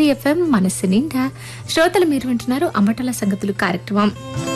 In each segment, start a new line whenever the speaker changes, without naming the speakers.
FM మనస్సు నిండా శ్రోతలు మీరు వింటున్నారు అమ్మటల సంగతులు కార్యక్రమం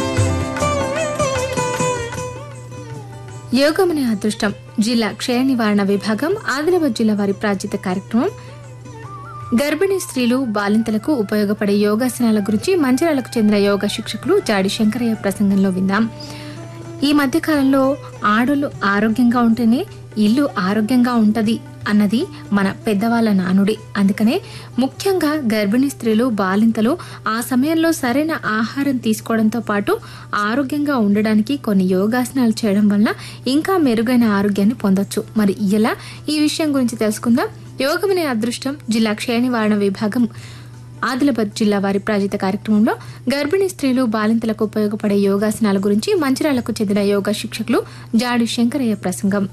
యోగమనే అదృష్టం జిల్లా క్షయ నివారణ విభాగం ఆదిలాబాద్ జిల్లా వారి ప్రాజిత కార్యక్రమం గర్భిణీ స్త్రీలు బాలింతలకు ఉపయోగపడే యోగాసనాల గురించి మంచిర్యాలకు చెందిన యోగా శిక్షకులు జాడి శంకరయ్య ప్రసంగంలో విందాం ఈ మధ్య కాలంలో ఆడోళ్ళు ఆరోగ్యంగా ఉంటేనే ఇల్లు ఆరోగ్యంగా ఉంటది అన్నది మన పెద్దవాళ్ళ నానుడి అందుకనే ముఖ్యంగా గర్భిణీ స్త్రీలు బాలింతలు ఆ సమయంలో సరైన ఆహారం తీసుకోవడంతో పాటు ఆరోగ్యంగా ఉండడానికి కొన్ని యోగాసనాలు చేయడం వల్ల ఇంకా మెరుగైన ఆరోగ్యాన్ని పొందొచ్చు మరి ఇలా ఈ విషయం గురించి తెలుసుకుందాం యోగమనే అదృష్టం జిల్లా క్షయ నివారణ విభాగం ఆదిలాబాద్ జిల్లా వారి ప్రాజిత కార్యక్రమంలో గర్భిణీ స్త్రీలు బాలింతలకు ఉపయోగపడే యోగాసనాల గురించి మంచిర్యాలకు చెందిన యోగా శిక్షకులు జాడి శంకరయ్య ప్రసంగం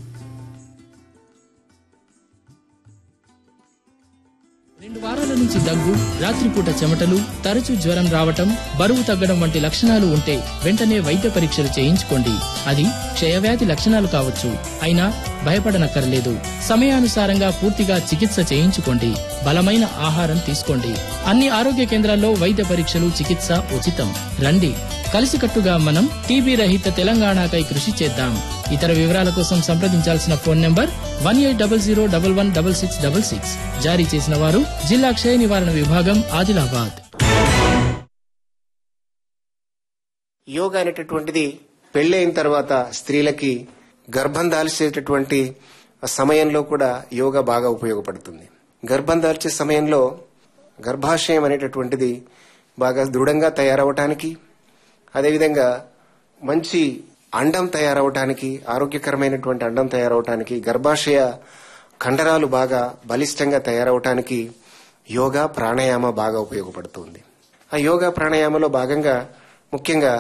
రెండు వారాల నుంచి దగ్గు రాత్రిపూట చెమటలు తరచూ జ్వరం రావటం బరువు తగ్గడం వంటి లక్షణాలు ఉంటే వెంటనే వైద్య పరీక్షలు చేయించుకోండి అది క్షయవ్యాధి లక్షణాలు కావచ్చు అయినా భయపడనక్కర్లేదు సమయానుసారంగా పూర్తిగా చికిత్స చేయించుకోండి బలమైన ఆహారం తీసుకోండి అన్ని ఆరోగ్య కేంద్రాల్లో వైద్య పరీక్షలు చికిత్స ఉచితం రండి కలిసికట్టుగా మనం టీబీ రహిత తెలంగాణకై కృషి చేద్దాం ఇతర వివరాల కోసం సంప్రదించాల్సిన phone number one eight double zero double one double six double six జారీ చేసిన వారు జిల్లా క్షయ నివారణ విభాగం ఆదిలాబాద్
యోగా అనేటటువంటిది పెళ్ళైన తర్వాత స్త్రీలకి గర్భం దాల్చేటటువంటి సమయంలో కూడా యోగా బాగా ఉపయోగపడుతుంది గర్భం దాల్చే సమయంలో గర్భాశయం అనేటటువంటిది బాగా దృఢంగా తయారవటానికి అదేవిధంగా మంచి అండం తయారవటానికి ఆరోగ్యకరమైనటువంటి అండం తయారవటానికి గర్భాశయ కండరాలు బాగా బలిష్టంగా తయారవటానికి యోగా ప్రాణాయామ బాగా ఉపయోగపడుతుంది ఆ యోగా ప్రాణాయామలో భాగంగా ముఖ్యంగా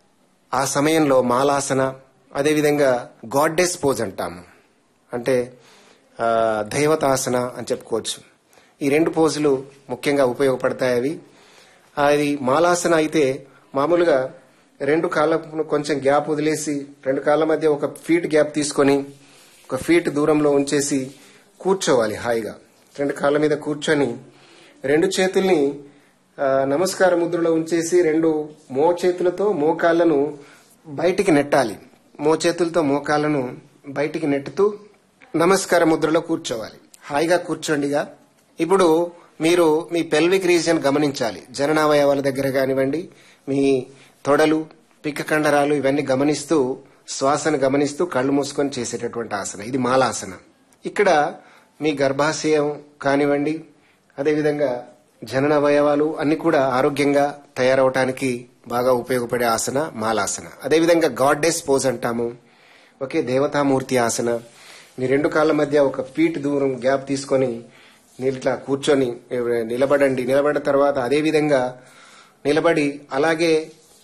ఆ సమయంలో మాలాసన అదేవిధంగా గాడ్డెస్ పోజ్ అంటాము అంటే ఆ, దైవతాసన అని చెప్పుకోవచ్చు ఈ రెండు పోజులు ముఖ్యంగా ఉపయోగపడతాయి అవి అది మాలాసన అయితే మామూలుగా రెండు కాళ్ళను కొంచెం గ్యాప్ వదిలేసి రెండు కాళ్ళ మధ్య ఒక ఫీట్ గ్యాప్ తీసుకొని ఒక ఫీట్ దూరంలో ఉంచేసి కూర్చోవాలి హాయిగా రెండు కాళ్ళ మీద కూర్చొని రెండు చేతుల్ని ఆ, నమస్కార ముద్రలో ఉంచేసి రెండు మో చేతులతో మోకాళ్ళను బయటికి నెట్టాలి మో చేతులతో మోకాళ్ళను బయటికి నెట్టుతూ నమస్కార ముద్రలో కూర్చోవాలి హాయిగా కూర్చోండిగా ఇప్పుడు మీరు మీ పెల్విక్ రీజియన్ గమనించాలి జననావయవాల దగ్గర కానివ్వండి మీ తొడలు పిక్క కండరాలు ఇవన్నీ గమనిస్తూ శ్వాసను గమనిస్తూ కళ్ళు మూసుకొని చేసేటటువంటి ఆసన ఇది మాలాసన ఇక్కడ మీ గర్భాశయం కానివ్వండి అదేవిధంగా జనన అవయవాలు అన్ని కూడా ఆరోగ్యంగా తయారవటానికి బాగా ఉపయోగపడే ఆసన మాలాసన అదేవిధంగా గాడ్డెస్ పోజ్ అంటాము ఓకే దేవతామూర్తి ఆసన మీ రెండు కాళ్ళ మధ్య ఒక ఫీట్ దూరం గ్యాప్ తీసుకొని మీరు ఇట్లా కూర్చొని నిలబడండి నిలబడిన తర్వాత అదే విధంగా నిలబడి అలాగే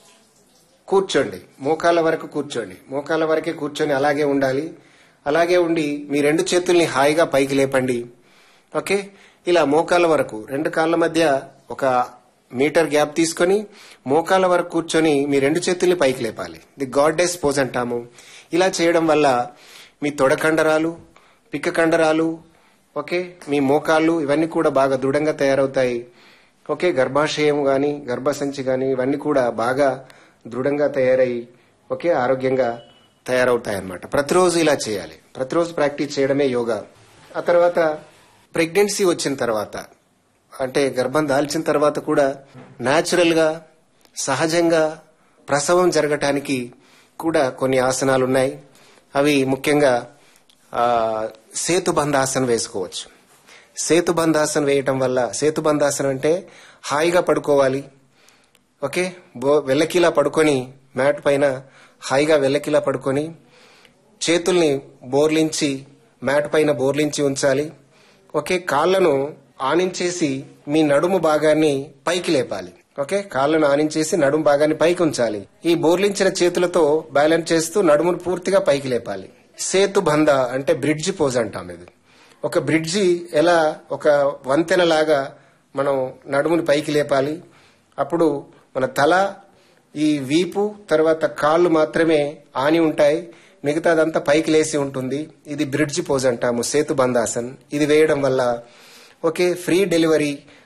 కూర్చోండి మోకాళ్ళ వరకు కూర్చోండి మోకాళ్ళ వరకే కూర్చొని అలాగే ఉండాలి అలాగే ఉండి మీ రెండు చేతుల్ని హాయిగా పైకి లేపండి ఓకే ఇలా మోకాళ్ళ వరకు రెండు కాళ్ళ మధ్య ఒక మీటర్ గ్యాప్ తీసుకొని మోకాళ్ళ వరకు కూర్చొని మీ రెండు చేతుల్ని పైకి లేపాలి ది గాడ్డెస్ పోజ్ అంటాము ఇలా చేయడం వల్ల మీ తొడ కండరాలు పిక్క కండరాలు ఓకే మీ మోకాళ్ళు ఇవన్నీ కూడా బాగా దృఢంగా తయారవుతాయి ఓకే గర్భాశయం గాని గర్భసంచి గాని ఇవన్నీ కూడా బాగా దృఢంగా తయారై ఓకే ఆరోగ్యంగా తయారవుతాయి అన్నమాట ప్రతిరోజు ఇలా చేయాలి ప్రతిరోజు ప్రాక్టీస్ చేయడమే యోగా ఆ తర్వాత ప్రెగ్నెన్సీ వచ్చిన తర్వాత అంటే గర్భం దాల్చిన తర్వాత కూడా న్యాచురల్ గా సహజంగా ప్రసవం జరగటానికి కూడా కొన్ని ఆసనాలు ఉన్నాయి అవి ముఖ్యంగా ఆ, సేతుబంధాసనం వేసుకోవచ్చు సేతుబంధాసనం వేయటం వల్ల సేతుబంధాసనం అంటే హాయిగా పడుకోవాలి ఓకే బో వెల్లకిలా పడుకొని మ్యాట్ పైన హాయిగా వెల్లకిలా పడుకొని చేతుల్ని బోర్లించి మ్యాట్ పైన బోర్లించి ఉంచాలి ఓకే కాళ్ళను ఆనించేసి మీ నడుము భాగాన్ని పైకి లేపాలి ఓకే కాళ్ళను ఆనించేసి నడుము భాగాన్ని పైకి ఉంచాలి ఈ బోర్లించిన చేతులతో బ్యాలెన్స్ చేస్తూ నడుమును పూర్తిగా పైకి లేపాలి సేతు బంధ అంటే బ్రిడ్జి పోజ్ అంటాం ఇది ఒక బ్రిడ్జి ఎలా ఒక వంతెన లాగా మనం నడుముని పైకి లేపాలి అప్పుడు మన తల ఈ వీపు తర్వాత కాళ్ళు మాత్రమే ఆని ఉంటాయి మిగతాదంతా పైకి లేసి ఉంటుంది ఇది బ్రిడ్జి పోజ్ అంటాము సేతు బంధాసన్ ఇది వేయడం వల్ల ఓకే ఫ్రీ డెలివరీ